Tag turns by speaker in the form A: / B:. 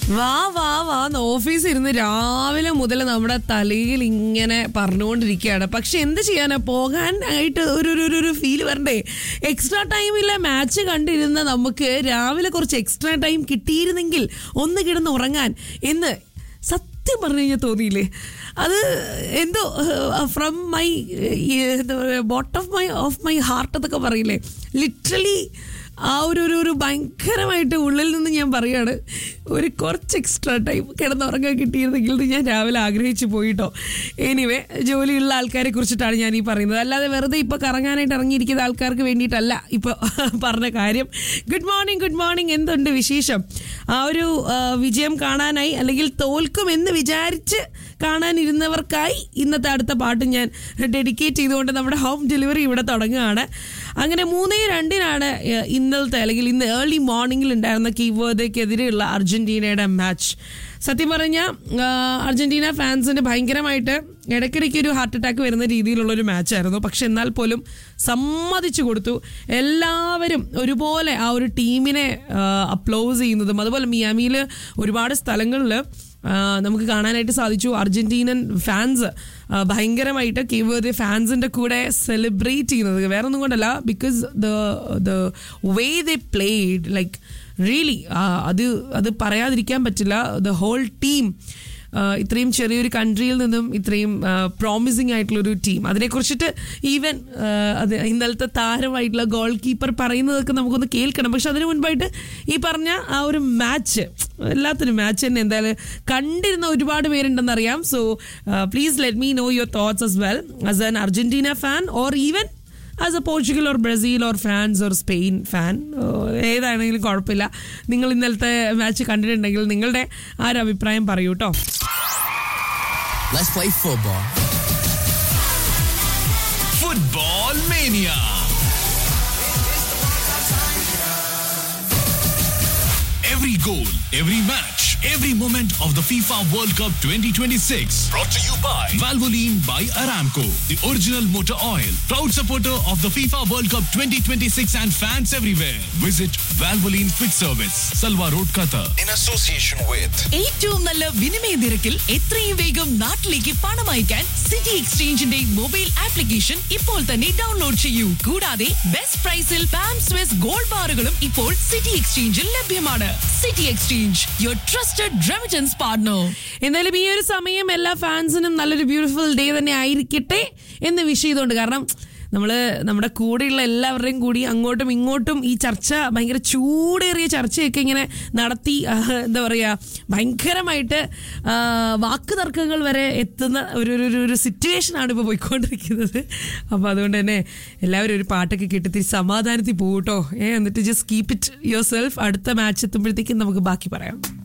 A: വാ വാ വാ ഓഫീസിൽ ഇരുന്ന് രാവിലെ മുതൽ നമ്മുടെ തലയിൽ ഇങ്ങനെ പറഞ്ഞുകൊണ്ടിരിക്കുകയാണ് പക്ഷെ എന്ത് ചെയ്യാനാ പോകാൻ ആയിട്ട് ഒരു ഒരു ഒരു- ഒരു ഫീൽ വരണ്ടേ എക്സ്ട്രാ ടൈമില്ല മാച്ച് കണ്ടിരുന്ന നമുക്ക് രാവിലെ കുറച്ച് എക്സ്ട്രാ ടൈം കിട്ടിയിരുന്നെങ്കിൽ ഒന്ന് കിടന്ന് ഉറങ്ങാൻ എന്ന് സത്യം പറഞ്ഞു കഴിഞ്ഞാൽ തോന്നിയില്ലേ അത് എന്തോ from my bottom of my of my heart എന്നൊക്കെ പറയില്ലേ ലിറ്ററലി ആ ഒരു ഒരു ഒരു ഭയങ്കരമായിട്ട് ഉള്ളിൽ നിന്ന് ഞാൻ പറയാണ് ഒരു കുറച്ച് എക്സ്ട്രാ ടൈം കിടന്നുറങ്ങാൻ കിട്ടിയിരുന്നെങ്കിൽ എന്ന് ഞാൻ രാവിലെ ആഗ്രഹിച്ചു പോയിട്ടോ എനിവേ ജോലിയുള്ള ആൾക്കാരെ കുറിച്ചിട്ടാണ് ഞാൻ ഈ പറയുന്നത് അല്ലാതെ വെറുതെ ഇപ്പോൾ കറങ്ങാനായിട്ട് ഇറങ്ങിയിരിക്കുന്ന ആൾക്കാർക്ക് വേണ്ടിയിട്ടല്ല ഇപ്പോൾ പറഞ്ഞ കാര്യം ഗുഡ് മോർണിംഗ് ഗുഡ് മോർണിംഗ് എന്തുണ്ട് വിശേഷം ആ ഒരു ആ, വിജയം കാണാനായി അല്ലെങ്കിൽ തോൽക്കുമെന്ന് വിചാരിച്ച് കാണാനിരുന്നവർക്കായി ഇന്നത്തെ അടുത്ത പാട്ട് ഞാൻ ഡെഡിക്കേറ്റ് ചെയ്തുകൊണ്ട് നമ്മുടെ ഹോം ഡെലിവറി ഇവിടെ തുടങ്ങുകയാണ് അങ്ങനെ മൂന്നേ രണ്ടിനാണ് ഏഹ്, ഇന്നലത്തെ അല്ലെങ്കിൽ ഇന്ന് ഏർലി മോർണിംഗിൽ ഉണ്ടായിരുന്ന കീവേർഡയ്ക്കെതിരെയുള്ള അർജന്റീനയുടെ മാച്ച് സത്യം പറഞ്ഞാൽ അർജന്റീന ഫാൻസിന് ഭയങ്കരമായിട്ട് ഇടയ്ക്കിടയ്ക്ക് ഒരു ഹാർട്ട് അറ്റാക്ക് വരുന്ന രീതിയിലുള്ള ഒരു മാച്ചായിരുന്നു പക്ഷെ എന്നാൽ പോലും സമ്മതിച്ചു കൊടുത്തു എല്ലാവരും ഒരുപോലെ ആ ഒരു ടീമിനെ അപ്ലോസ് ചെയ്യുന്നതും അതുപോലെ മിയാമിയിൽ ഒരുപാട് സ്ഥലങ്ങളിൽ ആ, നമുക്ക് കാണാനായിട്ട് സാധിച്ചു അർജന്റീനൻ ഫാൻസ് ആ, ഭയങ്കരമായിട്ട് കേവേർഡ് ഫാൻസിന്റെ കൂടെ സെലിബ്രേറ്റ് ചെയ്യുന്നത് വേറെ ഒന്നും കൊണ്ടല്ല because the the way the played like really അത് അത് പറയാതിരിക്കാൻ പറ്റില്ല ദ ഹോൾ ടീം ആഹ് ഇത്രയും ചെറിയൊരു കൺട്രിയിൽ നിന്നും ഇത്രയും പ്രോമിസിങ് ആയിട്ടുള്ളൊരു ടീം അതിനെക്കുറിച്ചിട്ട് ഈവൻ അത് ഇന്നലത്തെ താരമായിട്ടുള്ള ഗോൾ കീപ്പർ പറയുന്നതൊക്കെ നമുക്കൊന്ന് കേൾക്കണം പക്ഷെ അതിനു മുൻപായിട്ട് ഈ പറഞ്ഞ ആ ഒരു മാച്ച് എല്ലാത്തിനും മാച്ച് തന്നെ എന്തായാലും കണ്ടിരുന്ന ഒരുപാട് പേരുണ്ടെന്നറിയാം so please let me know your thoughts as well as an Argentina fan or even as a Portugal or Brazil or France or Spain fan ഏതാണെങ്കിലും കുഴപ്പമില്ല നിങ്ങൾ ഇന്നലത്തെ മാച്ച് കണ്ടിട്ടുണ്ടെങ്കിൽ നിങ്ങളുടെ ആ ഒരു അഭിപ്രായം പറയൂ കേട്ടോ
B: Let's play football.
C: Football Mania. Every goal, every match, every moment of the FIFA World Cup 2026. Brought to you by Valvoline by Aramco, the original motor oil. Proud supporter of the FIFA World Cup 2026 and fans everywhere. Visit Valvoline Quick Service, Salwa Road, Qatar.
D: in association with
E: ഏറ്റവും നല്ല വിനിമയ നിരക്കിൽ എത്രയും വേഗം നാട്ടിലേക്ക് പണം അയക്കാൻ city എക്സ്ചേഞ്ചിന്റെ mobile application ഇപ്പോൾ തന്നെ ഡൗൺലോഡ് ചെയ്യൂ കൂടാതെ ബെസ്റ്റ് പ്രൈസിൽ പാം സ്വിസ് ഗോൾഡ് ബാറുകളും ഇപ്പോൾ സിറ്റി എക്സ്ചേഞ്ചിൽ ലഭ്യമാണ് City Exchange your trusted remittance partner
A: എന്തായാലും ഈ ഒരു സമയം എല്ലാ ഫാൻസിനും നല്ലൊരു ബ്യൂട്ടിഫുൾ ഡേ തന്നെ ആയിരിക്കട്ടെ എന്ന് വിഷ് ചെയ്തുകൊണ്ട് കാരണം നമ്മൾ നമ്മുടെ കൂടെയുള്ള എല്ലാവരുടെയും കൂടി അങ്ങോട്ടും ഇങ്ങോട്ടും ഈ ചർച്ച ഭയങ്കര ചൂടേറിയ ചർച്ചയൊക്കെ ഇങ്ങനെ നടത്തി ആ, എന്താ പറയുക ഭയങ്കരമായിട്ട് ആ, വാക്ക് തർക്കങ്ങൾ വരെ എത്തുന്ന ഒരു ഒരു- ഒരു ഒരു സിറ്റുവേഷനാണ് ഇപ്പോൾ പോയിക്കൊണ്ടിരിക്കുന്നത് അപ്പോൾ അതുകൊണ്ട് തന്നെ എല്ലാവരും ഒരു പാട്ടൊക്കെ കേട്ട് തിരി സമാധാനത്തിൽ പോകട്ടോ ഏ എന്നിട്ട് just keep it yourself അടുത്ത മാച്ച് എത്തുമ്പോഴത്തേക്കും നമുക്ക് ബാക്കി പറയാം